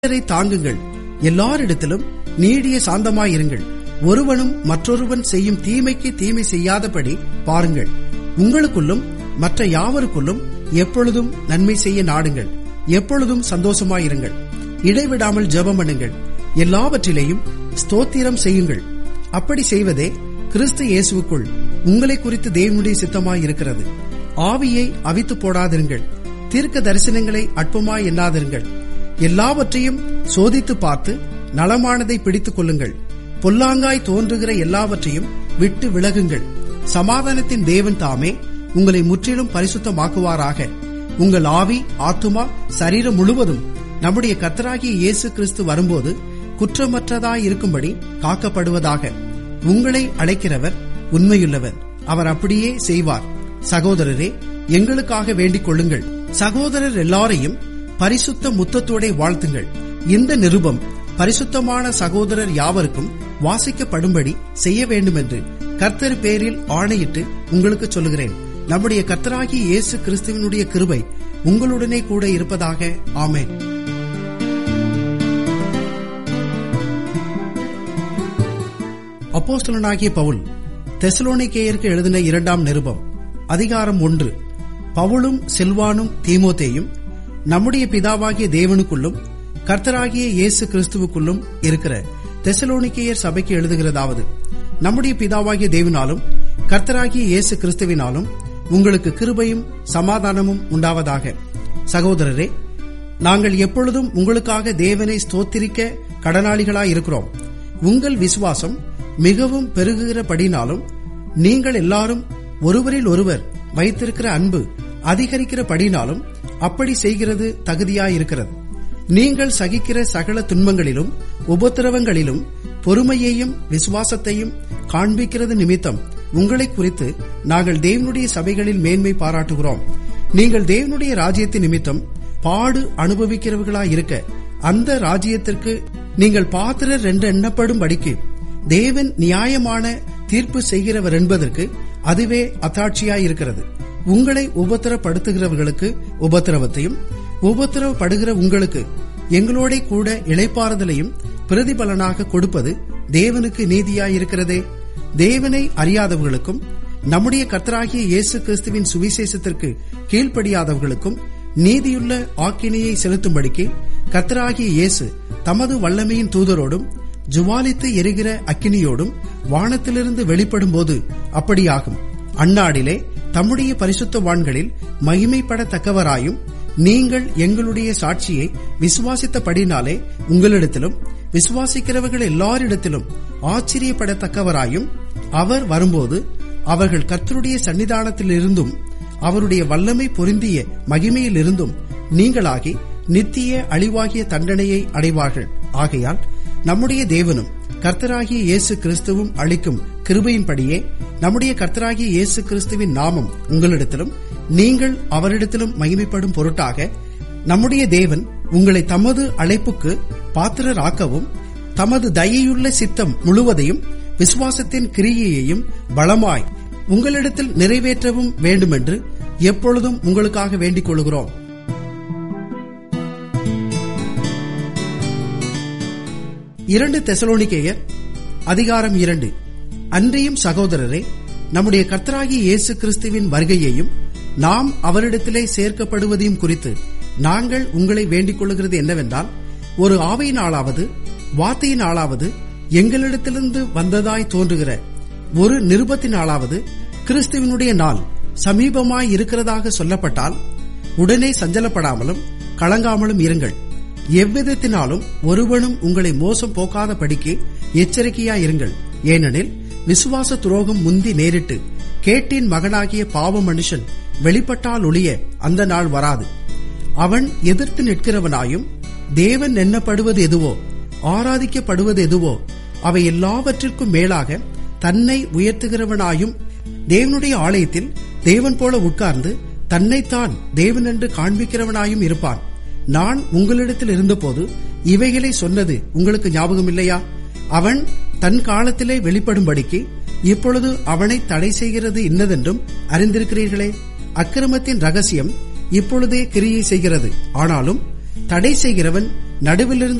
பிறரை தாங்குங்கள் எல்லாரிடத்திலும் நீடிய சாந்தமாயிருங்கள் ஒருவனும் மற்றொருவன் செய்யும் தீமைக்கு தீமை செய்யாதபடி பாருங்கள் உங்களுக்குள்ளும் மற்ற யாவருக்குள்ளும் எப்பொழுதும் நன்மை செய்ய நாடுங்கள் எப்பொழுதும் சந்தோஷமாயிருங்கள் இடைவிடாமல் ஜெபம் பண்ணுங்கள் எல்லாவற்றிலேயும் ஸ்தோத்திரம் செய்யுங்கள் அப்படி செய்வதே கிறிஸ்து இயேசுவுக்குள் உங்களை குறித்து தேவனுடைய சித்தமாயிருக்கிறது ஆவியை அவித்து போடாதிருங்கள் தீர்க்க தரிசனங்களை அற்பமாய் எண்ணாதிருங்கள் எல்லாவற்றையும் சோதித்து பார்த்து நலமானதை பிடித்துக் கொள்ளுங்கள் பொல்லாங்காய் தோன்றுகிற எல்லாவற்றையும் விட்டு விலகுங்கள் சமாதானத்தின் தேவன் தாமே உங்களை முற்றிலும் பரிசுத்தமாக்குவாராக உங்கள் ஆவி ஆத்துமா சரீரம் முழுவதும் நம்முடைய கத்தராகிய இயேசு கிறிஸ்து வரும்போது குற்றமற்றதாயிருக்கும்படி காக்கப்படுவதாக உங்களை அழைக்கிறவர் உண்மையுள்ளவர் அவர் அப்படியே செய்வார் சகோதரரே எங்களுக்காக வேண்டிக் கொள்ளுங்கள் சகோதரர் எல்லாரையும் பரிசுத்த முத்தத்தோட வாழ்த்துங்கள் இந்த நிருபம் பரிசுத்தமான சகோதரர் யாவருக்கும் வாசிக்கப்படும்படி செய்ய வேண்டும் என்று கர்த்தர் பேரில் ஆணையிட்டு உங்களுக்கு சொல்லுகிறேன் நம்முடைய கர்த்தராகிய இயேசு கிறிஸ்துவனுடைய கிருபை உங்களுடனே கூட இருப்பதாக ஆமேன் அப்போஸ்தலனாகிய பவுல் தெசலோனிக்கேயருக்கு எழுதின இரண்டாம் நிருபம் அதிகாரம் ஒன்று பவுலும் செல்வானும் தீமோத்தேயும் நம்முடைய பிதாவாகிய தேவனுக்குள்ளும் கர்த்தராகிய இயேசு கிறிஸ்துவுக்குள்ளும் இருக்கிற தெசலோனிக்கேயர் சபைக்கு எழுதுகிறதாவது நம்முடைய பிதாவாகிய தேவனாலும் கர்த்தராகிய இயேசு கிறிஸ்துவினாலும் உங்களுக்கு கிருபையும் சமாதானமும் உண்டாவதாக சகோதரரே நாங்கள் எப்பொழுதும் உங்களுக்காக தேவனை ஸ்தோத்திரிக்க கடனாளிகளாயிருக்கிறோம் உங்கள் விசுவாசம் மிகவும் பெருகுகிறபடினாலும் நீங்கள் எல்லாரும் ஒருவரில் ஒருவர் வைத்திருக்கிற அன்பு அதிகரிக்கிறபடினாலும் அப்படி செய்கிறது தகுதியாயிருக்கிறது நீங்கள் சகிக்கிற சகல துன்பங்களிலும் உபத்திரவங்களிலும் பொறுமையையும் விசுவாசத்தையும் காண்பிக்கிறது நிமித்தம் உங்களை குறித்து நாங்கள் தேவனுடைய சபைகளில் மேன்மை பாராட்டுகிறோம் நீங்கள் தேவனுடைய ராஜ்யத்தின் நிமித்தம் பாடு அனுபவிக்கிறவர்களாயிருக்க அந்த ராஜ்யத்திற்கு நீங்கள் பாத்திரர் என்று எண்ணப்படும் படிக்கு தேவன் நியாயமான தீர்ப்பு செய்கிறவர் என்பதற்கு அதுவே அத்தாட்சியாயிருக்கிறது உங்களை உபத்திரப்படுத்துகிறவர்களுக்கு உபத்திரவத்தையும் உபத்திரவப்படுகிற உங்களுக்கு எங்களோட கூட இளைப்பாறுதலையும் பிரதிபலனாக கொடுப்பது தேவனுக்கு நீதியாயிருக்கிறதே தேவனை அறியாதவர்களுக்கும் நம்முடைய கர்த்தராகிய இயேசு கிறிஸ்துவின் சுவிசேஷத்திற்கு கீழ்ப்படியாதவர்களுக்கும் நீதியுள்ள ஆக்கினையை செலுத்தும்படிக்கு கர்த்தராகிய இயேசு தமது வல்லமையின் தூதரோடும் ஜுவாலித்து எரிகிற அக்கினியோடும் வானத்திலிருந்து வெளிப்படும் போது அப்படியாகும் அந்நாடிலே தம்முடைய பரிசுத்தவான்களில் மகிமைப்படத்தக்கவராயும் நீங்கள் எங்களுடைய சாட்சியை விசுவாசித்தபடினாலே உங்களிடத்திலும் விசுவாசிக்கிறவர்கள் எல்லாரிடத்திலும் ஆச்சரியப்படத்தக்கவராயும் அவர் வரும்போது அவர்கள் கர்த்தருடைய சன்னிதானத்திலிருந்தும் அவருடைய வல்லமை பொருந்திய மகிமையிலிருந்தும் நீங்களாகி நித்திய அழிவாகிய தண்டனையை அடைவார்கள் ஆகையால் நம்முடைய தேவனும் கர்த்தராகிய இயேசு கிறிஸ்துவும் அளிக்கும் கிருபையின்படியே நம்முடைய கர்த்தராகிய இயேசு கிறிஸ்துவின் நாமம் உங்களிடத்திலும் நீங்கள் அவரிடத்திலும் மகிமைப்படும் பொருட்டாக நம்முடைய தேவன் உங்களை தமது அழைப்புக்கு பாத்திரராக்கவும் தமது தயையுள்ள சித்தம் முழுவதையும் விசுவாசத்தின் கிரியையையும் பலமாய் உங்களிடத்தில் நிறைவேற்றவும் வேண்டுமென்று எப்பொழுதும் உங்களுக்காக வேண்டிக் கொள்கிறோம் இரண்டு தெசலோனிக்கேயர் அதிகாரம் இரண்டு அன்றியும் சகோதரரே நம்முடைய கர்த்தராகிய இயேசு கிறிஸ்துவின் வருகையையும் நாம் அவரிடத்திலே சேர்க்கப்படுவதையும் குறித்து நாங்கள் உங்களை வேண்டிக் கொள்கிறது என்னவென்றால் ஒரு ஆவையினாலாவது வார்த்தையினாலாவது எங்களிடத்திலிருந்து வந்ததாய் தோன்றுகிற ஒரு நிருபத்தினாலாவது கிறிஸ்துவனுடைய நாள் சமீபமாய் இருக்கிறதாக சொல்லப்பட்டால் உடனே சஞ்சலப்படாமலும் கலங்காமலும் இருங்கள் எவ்விதத்தினாலும் ஒருவனும் உங்களை மோசம் போக்காத படிக்கு எச்சரிக்கையாயிருங்கள் ஏனெனில் விசுவாச துரோகம் முந்தி நேரிட்டு கேட்டின் மகனாகிய பாவ மனுஷன் வெளிப்பட்டால் ஒளிய அந்த நாள் வராது அவன் எதிர்த்து நிற்கிறவனாயும் தேவன் எண்ணப்படுவது எதுவோ ஆராதிக்கப்படுவது எதுவோ அவை எல்லாவற்றிற்கும் மேலாக தன்னை உயர்த்துகிறவனாயும் தேவனுடைய ஆலயத்தில் தேவன் போல உட்கார்ந்து தன்னைத்தான் தேவன் என்று காண்பிக்கிறவனாயும் இருப்பான் நான் உங்களிடத்தில் இருந்தபோது இவைகளை சொன்னது உங்களுக்கு ஞாபகம் இல்லையா அவன் தன் காலத்திலே வெளிப்படும்படிக்கு இப்பொழுது அவனை தடை செய்கிறது இன்னதென்றும் அறிந்திருக்கிறீர்களே அக்கிரமத்தின் ரகசியம் இப்பொழுதே கிரியை செய்கிறது ஆனாலும் தடை செய்கிறவன் நடுவிலிருந்து